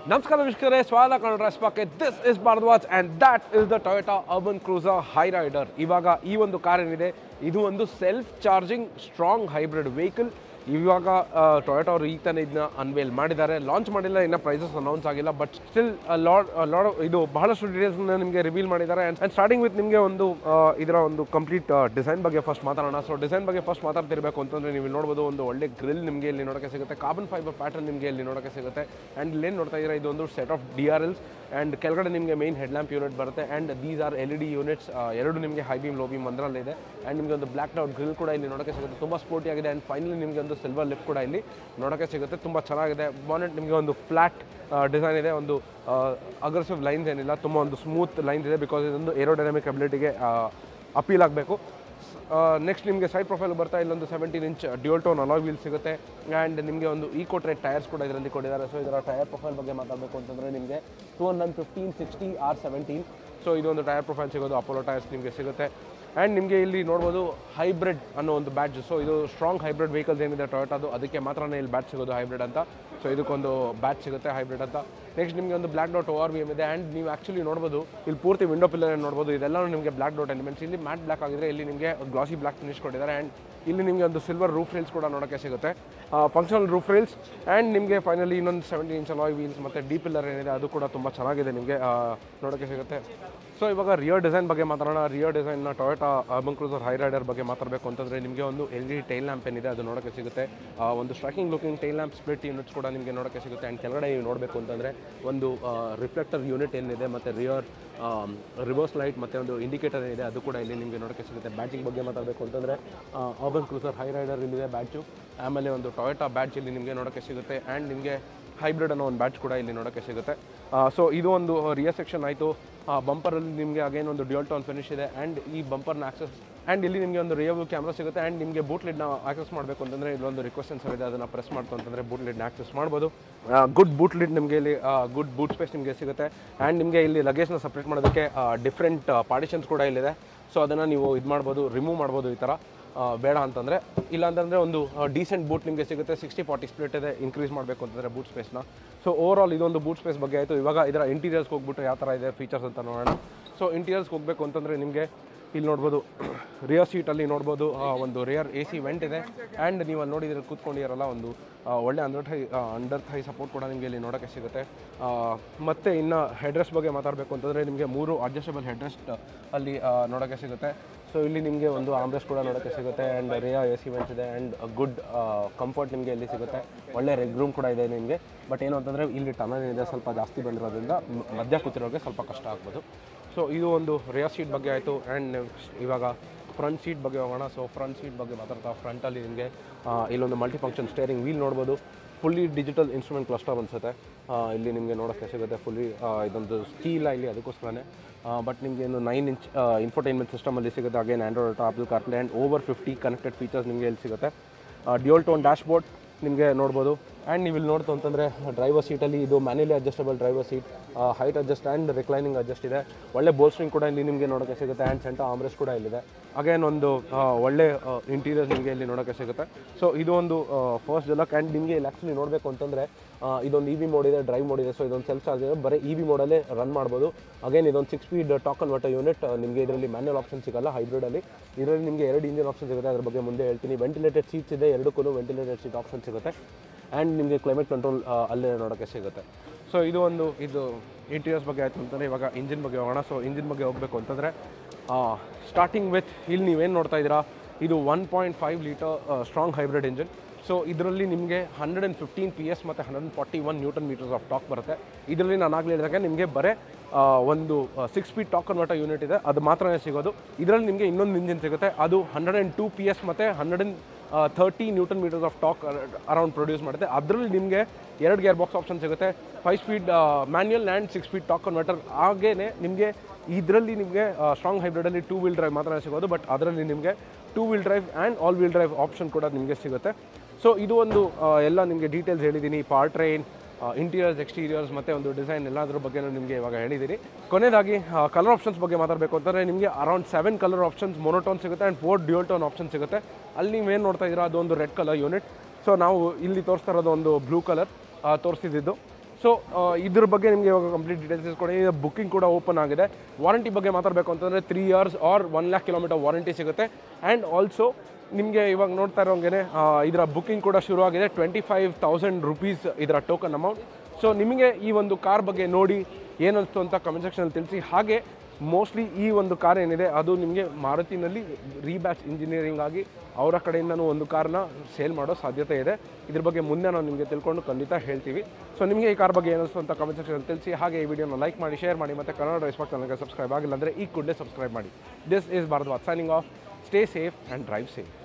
ನಮಸ್ಕಾರ ವೀಕ್ಷಕರೇ ಸ್ವಾಗತ ಕನ್ನಡ ಸ್ಪಾಕ್ಕೆ this is Bharadwaj and that is the Toyota urban cruiser hyryder ಇವಾಗ ಈ ಒಂದು ಕಾರ್ ಏನಿದೆ ಇದು ಒಂದು self charging strong hybrid vehicle ಇವಾಗ ಟೊಯೋಟಾ ಅವರು ಈಗ ತಾನೇ ಇದನ್ನ ಅನ್ವೇಲ್ ಮಾಡಿದ್ದಾರೆ ಲಾಂಚ್ ಮಾಡಿಲ್ಲ ಇನ್ನು ಪ್ರೈಸಸ್ ಅನೌನ್ಸ್ ಆಗಿಲ್ಲ ಬಟ್ ಸ್ಟಿಲ್ ಲಾಡ್ ಲಾಡ್ ಇದು ಬಹಳಷ್ಟು ಡೀಟೇಲ್ಸ್ನ ನಿಮಗೆ ರಿವೀಲ್ ಮಾಡಿದ್ದಾರೆ ಆ್ಯಂಡ್ ಸ್ಟಾರ್ಟಿಂಗ್ ವಿತ್ ನಿಮಗೆ ಒಂದು ಆ, ಇದರ ಒಂದು ಕಂಪ್ಲೀಟ್ ಡಿಸೈನ್ ಬಗ್ಗೆ ಫಸ್ಟ್ ಮಾತಾಡೋಣ ಸೊ ಡಿಸೈನ್ ಬಗ್ಗೆ ಫಸ್ಟ್ ಮಾತಾಡ್ತಿರ್ಬೇಕು ಅಂತಂದ್ರೆ ನೀವು ಇಲ್ಲಿ ನೋಡ್ಬೋದು ಒಂದು ಒಳ್ಳೆ ಗ್ರಿಲ್ ನಿಮಗೆ ಇಲ್ಲಿ ನೋಡೋಕ್ಕೆ ಸಿಗುತ್ತೆ ಕಾರ್ಬನ್ ಫೈಬರ್ ಪ್ಯಾಟರ್ನ್ ನಿಮಗೆ ಇಲ್ಲಿ ನೋಡೋಕ್ಕೆ ಸಿಗುತ್ತೆ ಆ್ಯಂಡ್ ಇಲ್ಲೇನು ನೋಡ್ತಾ ಇದ್ದೀರಾ ಇದೊಂದು set of D R Ls and ಕೆಳಗಡೆ ನಿಮಗೆ ಮೈನ್ ಹೆಡ್ಲ್ಯಾಂಪ್ ಯೂನಿಟ್ ಬರುತ್ತೆ and these are L E D units ಎರಡು ನಿಮಗೆ ಹೈ ಬೀಮ್ ಲೋ ಬೀಮ್ ಒಂದರಲ್ಲಿದೆ ಆ್ಯಂಡ್ ನಿಮಗೆ ಒಂದು ಬ್ಲ್ಯಾಕ್ ಔಟ್ ಗ್ರಿಲ್ ಕೂಡ ಇಲ್ಲಿ ನೋಡೋಕ್ಕೆ ಸಿಗುತ್ತೆ ತುಂಬ ಸ್ಪೋರ್ಟಿ ಆಗಿದೆ ಆ್ಯಂಡ್ ಫೈನಲಿ ನಿಮಗೆ ಒಂದು ಸಿಲ್ವರ್ ಲಿಫ್ಟ್ ಕೂಡ ಇಲ್ಲಿ ನೋಡೋಕ್ಕೆ ಸಿಗುತ್ತೆ ತುಂಬ ಚೆನ್ನಾಗಿದೆ ಬಾನೆಟ್ ನಿಮಗೆ ಒಂದು ಫ್ಲಾಟ್ ಡಿಸೈನ್ ಇದೆ ಒಂದು ಅಗ್ರೆಸಿವ್ ಲೈನ್ಸ್ ಏನಿಲ್ಲ ತುಂಬ ಒಂದು ಸ್ಮೂತ್ ಲೈನ್ಸ್ ಇದೆ ಬಿಕಾಸ್ ಇದೊಂದು ಏರೋಡೈನಮಿಕ್ ಅಬಿಲಿಟಿಗೆ ಅಪೀಲ್ ಆಗಬೇಕು ನೆಕ್ಸ್ಟ್ ನಿಮಗೆ ಸೈಡ್ ಪ್ರೊಫೈಲ್ ಬರ್ತಾ ಇಲ್ಲೊಂದು seventeen inch dual tone alloy wheel ಸಿಗುತ್ತೆ ಆ್ಯಂಡ್ ನಿಮಗೆ ಒಂದು ಈಕೋ ಟ್ರೇಡ್ ಟೈರ್ಸ್ ಕೂಡ ಇದರಲ್ಲಿ ಕೊಟ್ಟಿದ್ದಾರೆ ಸೊ ಇದರ ಟೈರ್ ಪ್ರೊಫೈಲ್ ಬಗ್ಗೆ ಮಾತಾಡಬೇಕು ಅಂತಂದರೆ ನಿಮಗೆ two hundred fifteen sixty R seventeen so ಇದೊಂದು ಟೈರ್ ಪ್ರೊಫೈಲ್ ಸಿಗೋದು ಅಪೋಲೋ ಟೈರ್ಸ್ ನಿಮಗೆ ಸಿಗುತ್ತೆ ಆ್ಯಂಡ್ ನಿಮಗೆ ಇಲ್ಲಿ ನೋಡ್ಬೋದು ಹೈಬ್ರಿಡ್ ಅನ್ನೋ ಒಂದು ಬ್ಯಾಡ್ಜ್ ಸೊ ಇದು ಸ್ಟ್ರಾಂಗ್ ಹೈಬ್ರಿಡ್ ವೆಹಿಕಲ್ಸ್ ಏನಿದೆ ಟೊಯೋಟಾದು ಅದಕ್ಕೆ ಮಾತ್ರನೇ ಇಲ್ಲಿ ಬ್ಯಾಟ್ ಸಿಗೋದು ಹೈಬ್ರಿಡ್ ಅಂತ ಸೊ ಇದಕ್ಕೊಂದು ಬ್ಯಾಟ್ ಸಿಗುತ್ತೆ ಹೈಬ್ರಿಡ್ ಅಂತ ನೆಕ್ಸ್ಟ್ ನಿಮಗೆ ಒಂದು blacked out O R V M ಇದೆ ಆ್ಯಂಡ್ ನೀವು ಆ್ಯಕ್ಚುಲಿ ನೋಡ್ಬೋದು ಇಲ್ಲಿ ಪೂರ್ತಿ ವಿಂಡೋ ಪಿಲ್ಲರ್ ನೋಡ್ಬೋದು ಇದೆಲ್ಲ ನಿಮಗೆ ಬ್ಲ್ಯಾಕ್ ಡಾಟ್ ಎಲಿಮೆಂಟ್ಸ್ ಇಲ್ಲಿ ಮ್ಯಾಟ್ ಬ್ಲ್ಯಾಕ್ ಆಗಿದ್ರೆ ಇಲ್ಲಿ ನಿಮಗೆ ಗ್ಲಾಸಿ ಬ್ಲ್ಯಾಕ್ ಫಿನಿಶ್ ಕೊಟ್ಟಿದ್ದಾರೆ ಆ್ಯಂಡ್ ಇಲ್ಲಿ ನಿಮಗೆ ಒಂದು ಸಿಲ್ವರ್ ರೂಫ್ ರೇಲ್ಸ್ ಕೂಡ ನೋಡೋಕ್ಕೆ ಸಿಗುತ್ತೆ ಫಂಕ್ಷನಲ್ ರೂಫ್ ರೇಲ್ಸ್ ಆ್ಯಂಡ್ ನಿಮಗೆ ಫೈನಲಿ ಇನ್ನೊಂದು ಸೆವೆಂಟೀನ್ ಇಂಚ್ ಅಲಾಯ್ ವೀಲ್ಸ್ ಮತ್ತು ಡಿ ಪಿಲ್ಲರ್ ಏನಿದೆ ಅದು ಕೂಡ ತುಂಬ ಚೆನ್ನಾಗಿದೆ ನಿಮಗೆ ನೋಡೋಕ್ಕೆ ಸಿಗುತ್ತೆ ಸೊ ಇವಾಗ ರಿಯರ್ ಡಿಸೈನ್ ಬಗ್ಗೆ ಮಾತಾಡೋಣ ರಿಯರ್ ಡಿಸೈನ್ನ Toyota urban cruiser hyryder ಬಗ್ಗೆ ಮಾತಾಡಬೇಕು ಅಂತಂದರೆ ನಿಮಗೆ ಒಂದು ಎಲ್ ಜಿ ಟೈಲ್ ಲ್ಯಾಂಪ್ ಏನಿದೆ ಅದು ನೋಡೋಕ್ಕೆ ಸಿಗುತ್ತೆ ಆ, ಒಂದು striking looking tail lamp split units ಕೂಡ ನಿಮಗೆ ನೋಡೋಕ್ಕೆ ಸಿಗುತ್ತೆ ಆ್ಯಂಡ್ ಕೆಳಗಡೆ ನೀವು ನೋಡಬೇಕು ಅಂತಂದರೆ ಒಂದು ರಿಫ್ಲೆಕ್ಟರ್ ಯೂನಿಟ್ ಏನಿದೆ ಮತ್ತು ರಿಯರ್ ರಿವರ್ಸ್ ಲೈಟ್ ಮತ್ತು ಒಂದು ಇಂಡಿಕೇಟರ್ ಏನಿದೆ ಅದು ಕೂಡ ಇಲ್ಲಿ ನಿಮಗೆ ನೋಡೋಕ್ಕೆ ಸಿಗುತ್ತೆ ಬ್ಯಾಟಿಂಗ್ ಬಗ್ಗೆ ಮಾತಾಡಬೇಕು ಅಂತಂದರೆ ಅರ್ಬನ್ ಕ್ರೂಸರ್ ಹೈ ರೈಡರ್ ಇಲ್ಲಿದೆ ಬ್ಯಾಚು ಆಮೇಲೆ ಒಂದು ಟೊಯೋಟಾ ಬ್ಯಾಚ್ ಇಲ್ಲಿ ನಿಮಗೆ ನೋಡೋಕ್ಕೆ ಸಿಗುತ್ತೆ ಆ್ಯಂಡ್ ನಿಮಗೆ ಹೈಬ್ರಿಡ್ ಅನ್ನೋ ಒಂದು ಬ್ಯಾಚ್ ಕೂಡ ಇಲ್ಲಿ ನೋಡೋಕ್ಕೆ ಸಿಗುತ್ತೆ ಸೊ ಇದು ಒಂದು ರಿಯರ್ ಸೆಕ್ಷನ್ ಆಯಿತು ಬಂಪರಲ್ಲಿ ನಿಮಗೆ ಅಗೇನ್ ಒಂದು ಡ್ಯೂಯಲ್ ಟೋನ್ ಫಿನಿಶ್ ಇದೆ ಆ್ಯಂಡ್ ಈ ಬಂಪರ್ನ ಆಕ್ಸೆಸ್ ಆ್ಯಂಡ್ ಇಲ್ಲಿ ನಿಮಗೆ ಒಂದು ರಿಯರ್ ಕ್ಯಾಮ್ರಾ ಸಿಗುತ್ತೆ ಆ್ಯಂಡ್ ನಿಮಗೆ ಬೂಟ್ ಲಿಡ್ನ ಆಕ್ಸೆಸ್ ಮಾಡಬೇಕು ಅಂತಂದರೆ ಇಲ್ಲೊಂದು ರಿಕ್ವೆಸ್ಟ್ ಸೆನ್ಸರ್ ಇದೆ ಅದನ್ನು ಪ್ರೆಸ್ ಮಾಡ್ತು ಅಂತಂದರೆ ಬೂಟ್ ಲಿಡ್ನ ಆಕ್ಸೆಸ್ ಮಾಡ್ಬೋದು ಗುಡ್ ಬೂಟ್ ಲಿಡ್ ನಿಮಗೆ ಇಲ್ಲಿ ಗುಡ್ ಬೂಟ್ ಸ್ಪೇಸ್ ನಿಮಗೆ ಸಿಗುತ್ತೆ ಆ್ಯಂಡ್ ನಿಮಗೆ ಇಲ್ಲಿ ಲಗೇಜ್ನ ಸಪ್ರೇಟ್ ಮಾಡೋದಕ್ಕೆ ಡಿಫ್ರೆಂಟ್ ಪಾರ್ಟಿಷನ್ಸ್ ಕೂಡ ಇಲ್ಲಿದೆ ಸೊ ಅದನ್ನು ನೀವು ಇದು ಮಾಡ್ಬೋದು ರಿಮೂವ್ ಮಾಡ್ಬೋದು ಈ ಥರ ಆ, ಬೇಡ ಅಂತಂದರೆ ಇಲ್ಲ ಅಂತಂದರೆ ಒಂದು ಡೀಸೆಂಟ್ ಬೂಟ್ ನಿಮಗೆ ಸಿಗುತ್ತೆ ಸಿಕ್ಸ್ಟಿ ಫಾರ್ಟಿ ಸ್ಪ್ಲಿಟ್ ಇದೆ ಇನ್ಕ್ರೀಸ್ ಮಾಡಬೇಕು ಅಂತಂದರೆ ಬೂಟ್ ಸ್ಪೇಸ್ನ ಸೊ ಓವರ್ ಆಲ್ ಇದೊಂದು ಬೂಟ್ ಸ್ಪೇಸ್ ಬಗ್ಗೆ ಆಯಿತು ಇವಾಗ ಇದರ ಇಂಟೀರಿಯರ್ಸ್ಗೆ ಹೋಗ್ಬಿಟ್ಟು ಯಾವ ಥರ ಇದೆ ಫೀಚರ್ಸ್ ಅಂತ ನೋಡೋಣ ಸೊ ಇಂಟೀರಿಯರ್ಸ್ಗೆ ಹೋಗಬೇಕು ಅಂತಂದರೆ ನಿಮಗೆ ಇಲ್ಲಿ ನೋಡ್ಬೋದು ರಿಯರ್ ಸೀಟಲ್ಲಿ ನೋಡ್ಬೋದು ಆ, ಒಂದು ರಿಯರ್ ಎ ಸಿ ವೆಂಟ್ ಇದೆ ಆ್ಯಂಡ್ ನೀವು ಅಲ್ಲಿ ನೋಡಿದ್ರೆ ಕೂತ್ಕೊಂಡಿರಲ್ಲ ಒಂದು ಆ, ಒಳ್ಳೆ under thigh under thigh support ಕೂಡ ನಿಮಗೆ ಇಲ್ಲಿ ನೋಡೋಕ್ಕೆ ಸಿಗುತ್ತೆ ಆ, ಮತ್ತು ಇನ್ನು ಹೆಡ್ರೆಸ್ಟ್ ಬಗ್ಗೆ ಮಾತಾಡಬೇಕು ಅಂತಂದರೆ ನಿಮಗೆ ಮೂರು ಅಡ್ಜಸ್ಟಬಲ್ ಹೆಡ್ರೆಸ್ಟ್ ಅಲ್ಲಿ ಆ, ನೋಡೋಕ್ಕೆ ಸಿಗುತ್ತೆ ಸೊ ಇಲ್ಲಿ ನಿಮಗೆ ಒಂದು ಆಮ್ರೆಸ್ಟ್ ಕೂಡ ನೋಡೋಕ್ಕೆ ಸಿಗುತ್ತೆ and rear A C vents ಇದೆ ಆ್ಯಂಡ್ ಗುಡ್ ಕಂಫರ್ಟ್ ನಿಮಗೆ ಇಲ್ಲಿ ಸಿಗುತ್ತೆ ಒಳ್ಳೆ ರೆಗ್ ರೂಮ್ ಕೂಡ ಇದೆ ನಿಮಗೆ ಬಟ್ ಏನು ಅಂತಂದರೆ ಇಲ್ಲಿ ಟನಲ್ ಇದೆ ಸ್ವಲ್ಪ ಜಾಸ್ತಿ ಬಂದಿರೋದ್ರಿಂದ ಮ- ಮಧ್ಯ ಕೂತಿರೋರಿಗೆ ಸ್ವಲ್ಪ ಕಷ್ಟ ಆಗ್ಬೋದು ಸೊ ಇದು ಒಂದು ರಿಯರ್ ಸೀಟ್ ಬಗ್ಗೆ ಆಯಿತು ಆ್ಯಂಡ್ ಇವಾಗ ಫ್ರಂಟ್ ಸೀಟ್ ಬಗ್ಗೆ ಹೋಗೋಣ ಸೊ ಫ್ರಂಟ್ ಸೀಟ್ ಬಗ್ಗೆ ಮಾತಾಡ್ತಾ ಫ್ರಂಟಲ್ಲಿ ನಿಮಗೆ ಇಲ್ಲೊಂದು ಮಲ್ಟಿ ಫಂಕ್ಷನ್ ಸ್ಟೇರಿಂಗ್ ವೀಲ್ ನೋಡ್ಬೋದು ಫುಲ್ಲಿ ಡಿಜಿಟಲ್ ಇನ್ಸ್ಟ್ರೂಮೆಂಟ್ ಕ್ಲಸ್ಟರ್ ಅನಿಸುತ್ತೆ ಇಲ್ಲಿ ನಿಮಗೆ ನೋಡೋಕ್ಕೆ ಸಿಗುತ್ತೆ ಫುಲ್ಲಿ ಇದೊಂದು ಸ್ಟೀಲ ಇಲ್ಲಿ ಅದಕ್ಕೋಸ್ಕರನೇ ಬಟ್ ನಿಮಗೆ ಒಂದು ನೈನ್ ಇಂಚ್ ಇನ್ಫೋಟೈನ್ಮೆಂಟ್ ಸಿಸ್ಟಮಲ್ಲಿ ಸಿಗುತ್ತೆ again Android Apple CarPlay and over fifty connected features ನಿಮಗೆ ಇಲ್ಲಿ ಸಿಗುತ್ತೆ ಡ್ಯೂಲ್ ಟೋನ್ ಡ್ಯಾಶ್ ಬೋರ್ಡ್ ನಿಮಗೆ ನೋಡ್ಬೋದು ಆ್ಯಂಡ್ ನೀವು ಇಲ್ಲಿ ನೋಡ್ತು ಅಂತಂದರೆ ಡ್ರೈವರ್ ಸೀಟಲ್ಲಿ ಇದು manually adjustable driver seat height adjust and reclining adjust ಇದೆ ಒಳ್ಳೆ ಬೋಲ್ಸ್ಟ್ರಿಂಗ್ ಕೂಡ ಇಲ್ಲಿ ನಿಮಗೆ ನೋಡೋಕ್ಕೆ ಸಿಗುತ್ತೆ ಆ್ಯಂಡ್ ಸೆಂಟರ್ ಆಮ್ರೆಸ್ ಕೂಡ ಇಲ್ಲಿದೆ ಅಗೇನ್ ಒಂದು ಆ, ಒಳ್ಳೆ ಇಂಟೀರಿಯರ್ಸ್ ನಿಮಗೆ ಇಲ್ಲಿ ನೋಡೋಕ್ಕೆ ಸಿಗುತ್ತೆ ಸೊ ಇದು ಒಂದು ಫಸ್ಟ್ ಜಲಕ್ ಆ್ಯಂಡ್ ನಿಮಗೆ ಇಲ್ಲಿ ಆ್ಯಕ್ಚುಲಿ ನೋಡಬೇಕು ಅಂತಂದರೆ ಇದೊಂದು ಇ ವಿ ಮೋಡ್ ಇದೆ ಡ್ರೈವ್ ಮೋಡ್ ಇದೆ ಸೊ ಇದೊಂದು ಸೆಲ್ಫ್ ಚಾರ್ಜ್ ಇದೆ ಬರೀ ಇ ವಿ ಮೋಡಲ್ಲೇ ರನ್ ಮಾಡ್ಬೋದು ಅಗೇನ್ ಇದೊಂದು six speed torque converter unit ನಿಮಗೆ ಇದರಲ್ಲಿ ಮ್ಯಾನ್ಯಲ್ ಆಪ್ಷನ್ ಸಿಗಲ್ಲ ಹೈಬ್ರಿಡಲ್ಲಿ ಇದರಲ್ಲಿ ನಿಮಗೆ ಎರಡು ಇಂಜಿನ್ ಆಪ್ಷನ್ ಸಿಗುತ್ತೆ ಅದ್ರ ಬಗ್ಗೆ ಮುಂದೆ ಹೇಳ್ತೀನಿ ವೆಂಟಿಲೇಟೆಡ್ ಸೀಟ್ಸ್ ಇದೆ ಎರಡಕ್ಕೂ ವೆಂಟಿಲೇಟೆಡ್ ಸೀಟ್ ಆಪ್ಷನ್ ಸಿಗುತ್ತೆ ಆ್ಯಂಡ್ ನಿಮಗೆ ಕ್ಲೈಮೇಟ್ ಕಂಟ್ರೋಲ್ ಅಲ್ಲೇ ನೋಡೋಕ್ಕೆ ಸಿಗುತ್ತೆ ಸೊ ಇದು ಒಂದು ಇದು ಇಂಟೀರಿಯರ್ಸ್ ಬಗ್ಗೆ ಆಯಿತು ಅಂತಂದರೆ ಇವಾಗ ಇಂಜಿನ್ ಬಗ್ಗೆ ಹೋಗೋಣ ಸೊ ಇಂಜಿನ್ ಬಗ್ಗೆ ಹೋಗಬೇಕು ಅಂತಂದರೆ ಸ್ಟಾರ್ಟಿಂಗ್ ವಿತ್ ಇಲ್ಲಿ ನೀವೇನು ನೋಡ್ತಾ ಇದ್ದೀರಾ ಇದು one point five litre strong hybrid engine so ಇದರಲ್ಲಿ ನಿಮಗೆ hundred and fifteen P S ಮತ್ತು hundred forty one newton metres of torque ಬರುತ್ತೆ ಇದರಲ್ಲಿ ನಾನು ಆಗಲೇ ಹೇಳಿದಾಗ ನಿಮಗೆ ಬರೀ ಆ, ಒಂದು six speed torque converter unit ಇದೆ ಅದು ಮಾತ್ರನೇ ಸಿಗೋದು ಇದರಲ್ಲಿ ನಿಮಗೆ ಇನ್ನೊಂದು ಇಂಜಿನ್ ಸಿಗುತ್ತೆ ಅದು hundred and two P S ಮತ್ತು hundred and thirty newton metres of torque around produce ಮಾಡುತ್ತೆ ಅದರಲ್ಲಿ ನಿಮಗೆ ಎರಡು ಗೇರ್ ಬಾಕ್ಸ್ ಆಪ್ಷನ್ ಸಿಗುತ್ತೆ five speed manual and six speed torque converter ಹಾಗೇನೆ ನಿಮಗೆ ಇದರಲ್ಲಿ ನಿಮಗೆ ಸ್ಟ್ರಾಂಗ್ ಹೈಬ್ರಿಡಲ್ಲಿ ಟೂ ವೀಲ್ ಡ್ರೈವ್ ಮಾತ್ರ ಸಿಗೋದು ಬಟ್ ಅದರಲ್ಲಿ ನಿಮಗೆ two wheel drive and all wheel drive option ಕೂಡ ನಿಮಗೆ ಸಿಗುತ್ತೆ ಸೊ ಇದು ಒಂದು ಆ, ಎಲ್ಲ ನಿಮಗೆ ಡೀಟೇಲ್ಸ್ ಹೇಳಿದ್ದೀನಿ ಪಾರ್ ಟ್ರೈನ್ ಇಂಟೀರಿಯರ್ಸ್ ಎಕ್ಸ್ಟೀರಿಯರ್ಸ್ ಮತ್ತು ಒಂದು ಡಿಸೈನ್ ಎಲ್ಲದ್ರ ಬಗ್ಗೆ ನಿಮಗೆ ಇವಾಗ ಹೇಳಿದ್ದೀನಿ ಕೊನೆಯದಾಗಿ ಕಲರ್ ಆಪ್ಷನ್ಸ್ ಬಗ್ಗೆ ಮಾತಾಡಬೇಕು ಅಂತಂದರೆ ನಿಮಗೆ around seven colour options monotone ಸಿಗುತ್ತೆ and four dual tone option ಸಿಗುತ್ತೆ ಅಲ್ಲಿ ನೀವೇನು ನೋಡ್ತಾ ಇದ್ದೀರಾ ಅದೊಂದು ರೆಡ್ ಕಲರ್ ಯೂನಿಟ್ ಸೊ ನಾವು ಇಲ್ಲಿ ತೋರಿಸ್ತಾ ಇರೋದು ಒಂದು ಬ್ಲೂ ಕಲರ್ ತೋರಿಸ್ತಿದ್ದು ಸೊ ಇದ್ರ ಬಗ್ಗೆ ನಿಮಗೆ ಇವಾಗ ಕಂಪ್ಲೀಟ್ ಡೀಟೇಲ್ಸ್ ಇಸ್ಕೊಂಡು ಬುಕ್ಕಿಂಗ್ ಕೂಡ ಓಪನ್ ಆಗಿದೆ ವಾರಂಟಿ ಬಗ್ಗೆ ಮಾತಾಡಬೇಕು ಅಂತಂದರೆ three years or one lakh kilometre warranty ಸಿಗುತ್ತೆ ಆ್ಯಂಡ್ ಆಲ್ಸೋ ನಿಮಗೆ ಇವಾಗ ನೋಡ್ತಾ ಇರೋಂಗೆ ಇದರ ಬುಕ್ಕಿಂಗ್ ಕೂಡ ಶುರು ಆಗಿದೆ ಟ್ವೆಂಟಿ ಫೈವ್ ತೌಸಂಡ್ ರುಪೀಸ್ ಇದರ ಟೋಕನ್ ಅಮೌಂಟ್ ಸೊ ನಿಮಗೆ ಈ ಒಂದು ಕಾರ್ ಬಗ್ಗೆ ನೋಡಿ ಏನನ್ನಿಸ್ತು ಅಂತ ಕಮೆಂಟ್ ಸೆಕ್ಷನಲ್ಲಿ ತಿಳಿಸಿ ಹಾಗೆ ಮೋಸ್ಟ್ಲಿ ಈ ಒಂದು ಕಾರ್ ಏನಿದೆ ಅದು ನಿಮಗೆ ಮಾರುತಿನಲ್ಲಿ ರೀಬ್ಯಾಚ್ ಇಂಜಿನಿಯರಿಂಗ್ ಆಗಿ ಅವರ ಕಡೆಯಿಂದನೂ ಒಂದು ಕಾರ್ನ ಸೇಲ್ ಮಾಡೋ ಸಾಧ್ಯತೆ ಇದೆ ಇದ್ರ ಬಗ್ಗೆ ಮುಂದೆ ನಾವು ನಿಮಗೆ ತಿಳ್ಕೊಂಡು ಖಂಡಿತ ಹೇಳ್ತೀವಿ ಸೊ ನಿಮಗೆ ಈ ಕಾರ್ ಬಗ್ಗೆ ಏನಿಸ್ತು ಅಂತ ಕಮೆಂಟ್ ಸೆಕ್ಷನ್ ತಿಳಿಸಿ ಹಾಗೆ ಈ ವಿಡಿಯೋನ ಲೈಕ್ ಮಾಡಿ ಶೇರ್ ಮಾಡಿ ಮತ್ತು ಕನ್ನಡ ರೆಸ್ಪಾಕ್ ಚಾನಲ್ಗೆ ಸಬ್ಸ್ಕ್ರೈಬ್ ಆಗಿಲ್ಲ ಅಂದರೆ ಈ ಕೂಡಲೇ ಸಬ್ಸ್ಕ್ರೈಬ್ ಮಾಡಿ this is Bharadwaj signing off stay safe and drive safe